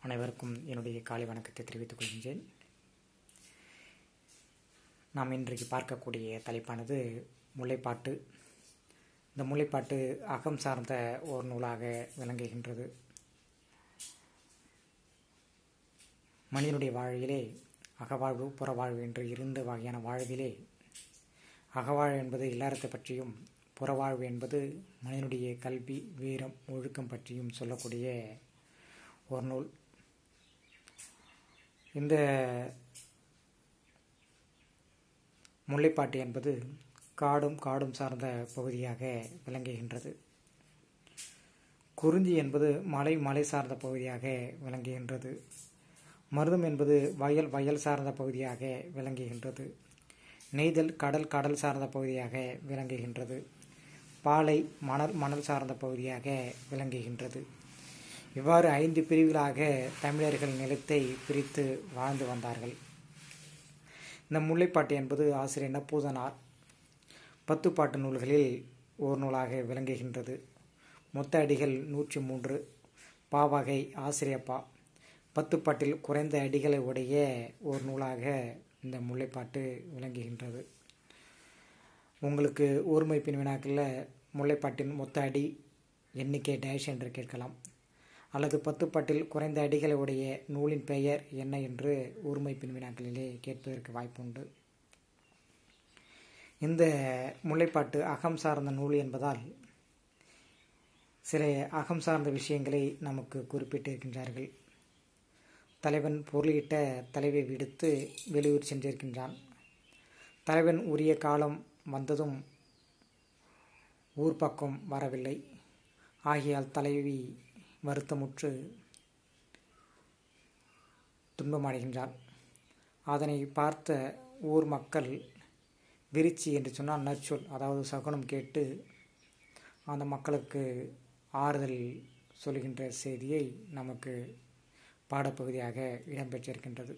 அனைவருக்கும் என்னுடைய காலை வணக்கத்தை தெரிவித்துக் கொள்கின்றேன் நாம் இன்றைக்கு பார்க்கக்கூடிய தலைப்பானது முல்லைப்பாட்டு இந்த முல்லைப்பாட்டு அகம் சார்ந்த ஒரு நூலாக விளங்குகின்றது மனிதனுடைய வாழ்விலே அகவாழ்வு புறவாழ்வு என்று இரண்டு வகையான வாழ்விலே அகவாழ்வு என்பது இல்லறத்தை பற்றியும் புறவாழ்வு என்பது மனிதனுடைய கல்வி வீரம் ஒழுக்கம் பற்றியும் சொல்லக்கூடிய ஒரு நூல் இந்த முல்லைப்பாட்டு என்பது காடும் காடும் சார்ந்த பகுதியாக விளங்குகின்றது குறிஞ்சி என்பது மலை மலை சார்ந்த பகுதியாக விளங்குகின்றது மருதம் என்பது வயல் வயல் சார்ந்த பகுதியாக விளங்குகின்றது நெய்தல் கடல் கடல் சார்ந்த பகுதியாக விளங்குகின்றது பாலை மணல் மணல் சார்ந்த பகுதியாக விளங்குகின்றது இவ்வாறு ஐந்து பிரிவுகளாக தமிழர்கள் நிலத்தை பிரித்து வாழ்ந்து வந்தார்கள் இந்த முல்லைப்பாட்டு என்பது ஆசிரியர் நப்பூதனார் பத்து பாட்டு நூல்களில் ஓர் நூலாக விளங்குகின்றது மொத்த அடிகள் நூற்றி மூன்று பாவகை ஆசிரியப்பா பத்து பாட்டில் குறைந்த அடிகளை உடைய ஒரு நூலாக இந்த முல்லைப்பாட்டு விளங்குகின்றது உங்களுக்கு ஒருமைப்பின் வினாக்களில் முல்லைப்பாட்டின் மொத்த அடி எண்ணிக்கை டேஷ் என்று கேட்கலாம் அல்லது பத்து பாட்டில் குறைந்த அடிகளை உடைய நூலின் பெயர் என்ன என்று ஒருமைப்பின் வினாக்களிலே கேட்பதற்கு வாய்ப்புண்டு இந்த முல்லைப்பாட்டு அகம் சார்ந்த நூல் என்பதால் சில அகம் சார்ந்த விஷயங்களை நமக்கு குறிப்பிட்டிருக்கின்றார்கள் தலைவன் பொருளிட்ட தலைவை விடுத்து வெளியூர் சென்றிருக்கின்றான் தலைவன் உரிய காலம் வந்ததும் ஊர் பக்கம் வரவில்லை ஆகியால் தலைவி வருத்தமுற்று துன்பமடைகின்றான் அதனை பார்த்த ஊர் மக்கள் விரிச்சி என்று சொன்னால் நற்சொல் அதாவது சகுனம் கேட்டு அந்த மக்களுக்கு ஆறுதல் சொல்கின்ற செய்தியை நமக்கு பாடப்பகுதியாக இடம்பெற்றிருக்கின்றது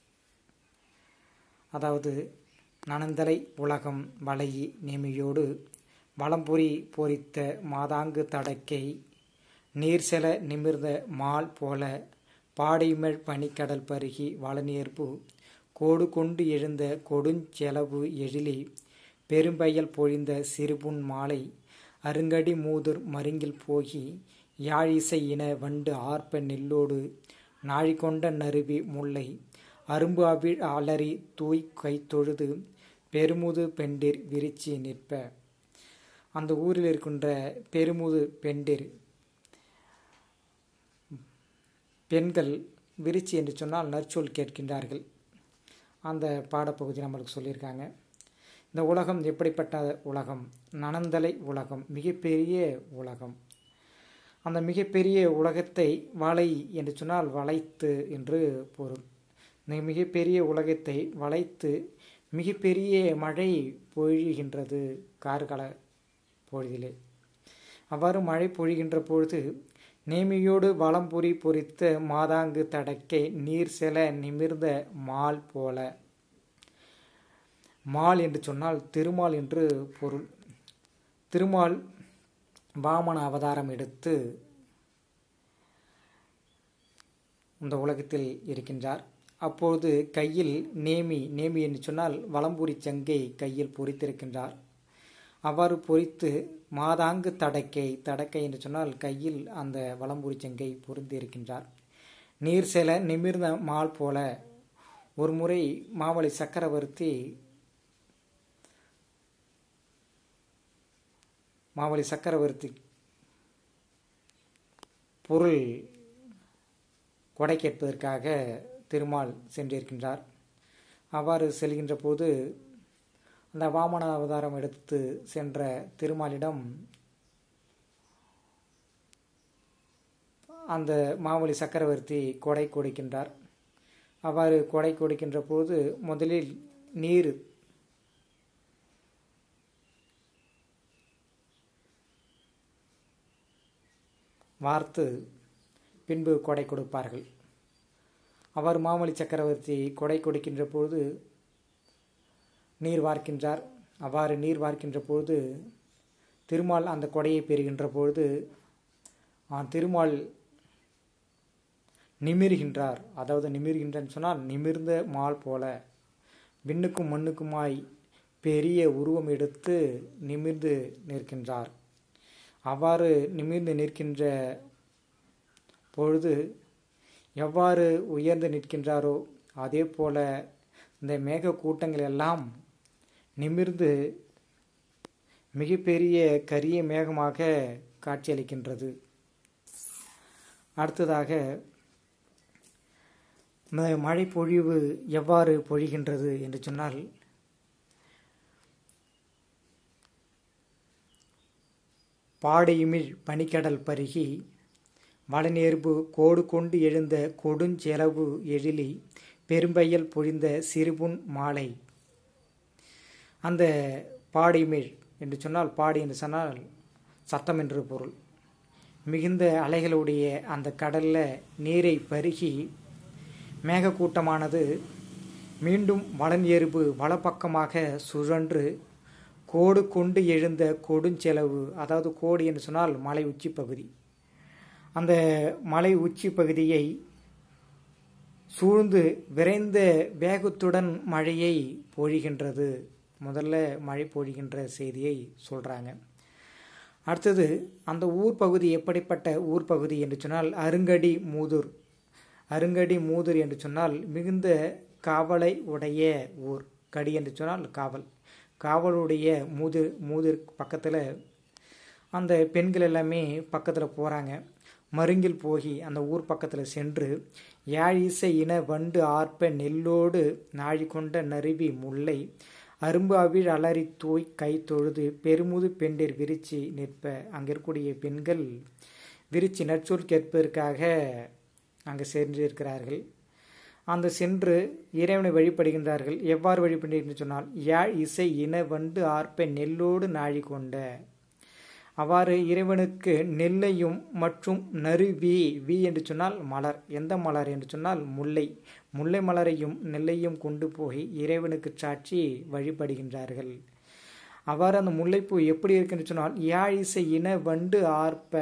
அதாவது நனந்தலை உலகம் வளையி நேமியோடு வளம்புரி பொறித்த மாதாங்கு தடக்கை நீர் செல நிமிர்ந்த மால் போல பாடைமழ் பனிக்கடல் பருகி வளநேர்ப்பு கோடு கொண்டு எழுந்த கொடுஞ்செலவு எழிலி பெரும்பயல் பொழிந்த சிறுபுன் மாலை அருங்கடி மூதுர் மருங்கில் போகி யாழிசை இன வண்டு ஆர்ப்ப நெல்லோடு நாழிகொண்ட நறுவி முல்லை அரும்பு அவிழ் அலறி தூய் கை தொழுது பெருமுது பெண்டிர் விரிச்சி நிற்ப அந்த ஊரில் இருக்கின்ற பெருமுது பெண்டிர் பெண்கள் விரிச்சி என்று சொன்னால் நற்சொல் கேட்கின்றார்கள் அந்த பாடப்பகுதி நம்மளுக்கு சொல்லியிருக்காங்க இந்த உலகம் எப்படிப்பட்ட உலகம் நனந்தலை உலகம் மிகப்பெரிய உலகம் அந்த மிகப்பெரிய உலகத்தை வளை என்று சொன்னால் வளைத்து என்று பொருள் இந்த மிகப்பெரிய உலகத்தை வளைத்து மிகப்பெரிய மழை பொழிகின்றது கார்கால பொழுதிலே அவ்வாறு மழை பொழிகின்ற பொழுது நேமியோடு வளம்புரி பொறித்த மாதாங்கு தடக்கை நீர் செல நிமிர்ந்த மால் போல மால் என்று சொன்னால் திருமால் என்று பொருள் திருமால் வாமன அவதாரம் எடுத்து இந்த உலகத்தில் இருக்கின்றார் அப்பொழுது கையில் நேமி நேமி என்று சொன்னால் வளம்புரி சங்கை கையில் பொறித்திருக்கின்றார் அவ்வாறு பொறித்து மாதாங்கு தடக்கை தடக்கை என்று சொன்னால் கையில் அந்த வளம்புரி சங்கை பொருந்திருக்கின்றார் நீர் செல நிமிர்ந்த மால் போல ஒரு முறை மாவளி சக்கரவர்த்தி மாவளி சக்கரவர்த்தி பொருள் கொடை கேட்பதற்காக திருமால் சென்றிருக்கின்றார் அவ்வாறு செல்கின்ற போது அந்த வாமன அவதாரம் எடுத்து சென்ற திருமாலிடம் அந்த மாவழி சக்கரவர்த்தி கொடை கொடுக்கின்றார் அவ்வாறு கொடை கொடுக்கின்ற போது முதலில் நீர் வார்த்து பின்பு கொடை கொடுப்பார்கள் அவர் மாமல்லி சக்கரவர்த்தி கொடை கொடுக்கின்ற பொழுது நீர் வார்க்கின்றார் அவ்வாறு நீர் வார்க்கின்ற பொழுது திருமால் அந்த கொடையை பெறுகின்ற பொழுது திருமால் நிமிர்கின்றார் அதாவது நிமிர்கின்றன்னு சொன்னால் நிமிர்ந்த மால் போல விண்ணுக்கும் மண்ணுக்குமாய் பெரிய உருவம் எடுத்து நிமிர்ந்து நிற்கின்றார் அவ்வாறு நிமிர்ந்து நிற்கின்ற பொழுது எவ்வாறு உயர்ந்து நிற்கின்றாரோ அதே போல இந்த மேக கூட்டங்கள் எல்லாம் நிமிர்ந்து மிகப்பெரிய கரிய மேகமாக காட்சியளிக்கின்றது அடுத்ததாக மழை பொழிவு எவ்வாறு பொழிகின்றது என்று சொன்னால் பாடையுமிழ் பனிக்கடல் பருகி வளநேர்பு கோடு கொண்டு எழுந்த கொடுஞ்செலவு எழிலி பெரும்பயல் பொழிந்த சிறுபுன் மாலை அந்த பாடைமிழ் என்று சொன்னால் பாடி என்று சொன்னால் சத்தம் என்று பொருள் மிகுந்த அலைகளுடைய அந்த கடலில் நீரை பருகி மேகக்கூட்டமானது மீண்டும் வளன் எறும்பு வலப்பக்கமாக சுழன்று கோடு கொண்டு எழுந்த கொடுஞ்செலவு அதாவது கோடு என்று சொன்னால் மலை உச்சி பகுதி அந்த மலை உச்சி பகுதியை சூழ்ந்து விரைந்த வேகத்துடன் மழையை பொழிகின்றது முதல்ல மழை பொழிகின்ற செய்தியை சொல்கிறாங்க அடுத்தது அந்த ஊர் பகுதி எப்படிப்பட்ட ஊர் பகுதி என்று சொன்னால் அருங்கடி மூதூர் அருங்கடி மூதூர் என்று சொன்னால் மிகுந்த காவலை உடைய ஊர் கடி என்று சொன்னால் காவல் காவலுடைய மூதூர் மூதூர் பக்கத்தில் அந்த பெண்கள் எல்லாமே பக்கத்தில் போகிறாங்க மருங்கில் போகி அந்த ஊர் பக்கத்தில் சென்று யாழிசை இன வண்டு ஆர்ப்ப நெல்லோடு நாழி கொண்ட நறுவி முல்லை அரும்பு அவிழ் அலறி தூய் கை தொழுது பெருமுது பெண்டிர் விரிச்சி நிற்ப அங்கே இருக்கக்கூடிய பெண்கள் விரிச்சி நற்சொல் கேட்பதற்காக அங்கே சென்று இருக்கிறார்கள் அந்த சென்று இறைவனை வழிபடுகின்றார்கள் எவ்வாறு வழிபடுகின்ற சொன்னால் யாழ் இசை இன வண்டு ஆர்ப்ப நெல்லோடு நாழி கொண்ட அவ்வாறு இறைவனுக்கு நெல்லையும் மற்றும் நறுவி வி என்று சொன்னால் மலர் எந்த மலர் என்று சொன்னால் முல்லை முல்லை மலரையும் நெல்லையும் கொண்டு போய் இறைவனுக்கு சாட்சி வழிபடுகின்றார்கள் அவ்வாறு அந்த முல்லைப்பூ எப்படி இருக்குன்னு சொன்னால் யாழிசை இன வண்டு ஆர்ப்ப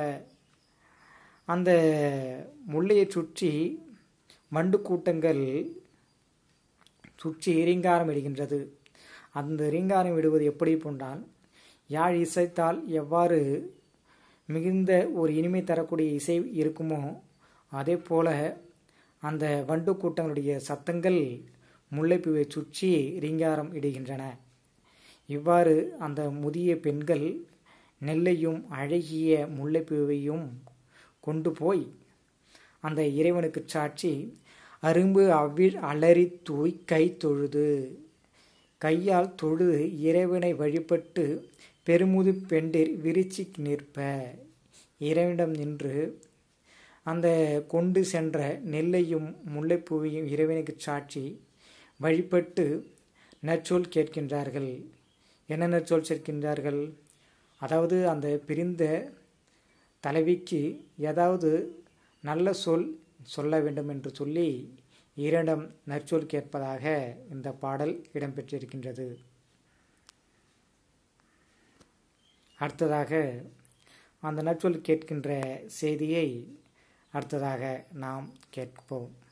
அந்த முல்லையை சுற்றி வண்டு கூட்டங்கள் சுற்றி ரீங்காரம் இடுகின்றது அந்த ரீங்காரம் விடுவது எப்படி போன்றால் யாழ் இசைத்தால் எவ்வாறு மிகுந்த ஒரு இனிமை தரக்கூடிய இசை இருக்குமோ அதே போல அந்த வண்டு கூட்டங்களுடைய சத்தங்கள் முல்லைப்பூவை சுற்றி ரீங்காரம் இடுகின்றன இவ்வாறு அந்த முதிய பெண்கள் நெல்லையும் அழகிய முல்லைப்பூவையும் கொண்டு போய் அந்த இறைவனுக்கு சாட்சி அரும்பு அவ்விழ் அலறி தூய் கை தொழுது கையால் தொழுது இறைவனை வழிபட்டு பெருமுது பெண்டிர் விரிச்சி நிற்ப இறைவனிடம் நின்று அந்த கொண்டு சென்ற நெல்லையும் முல்லைப்பூவையும் இறைவனுக்கு சாட்சி வழிபட்டு நற்சொல் கேட்கின்றார்கள் என்ன நற்சொல் சேர்க்கின்றார்கள் அதாவது அந்த பிரிந்த தலைவிக்கு ஏதாவது நல்ல சொல் சொல்ல வேண்டும் என்று சொல்லி இரண்டம் நற்சொல் கேட்பதாக இந்த பாடல் இடம்பெற்றிருக்கின்றது அடுத்ததாக அந்த நற்சொல் கேட்கின்ற செய்தியை அடுத்ததாக நாம் கேட்போம்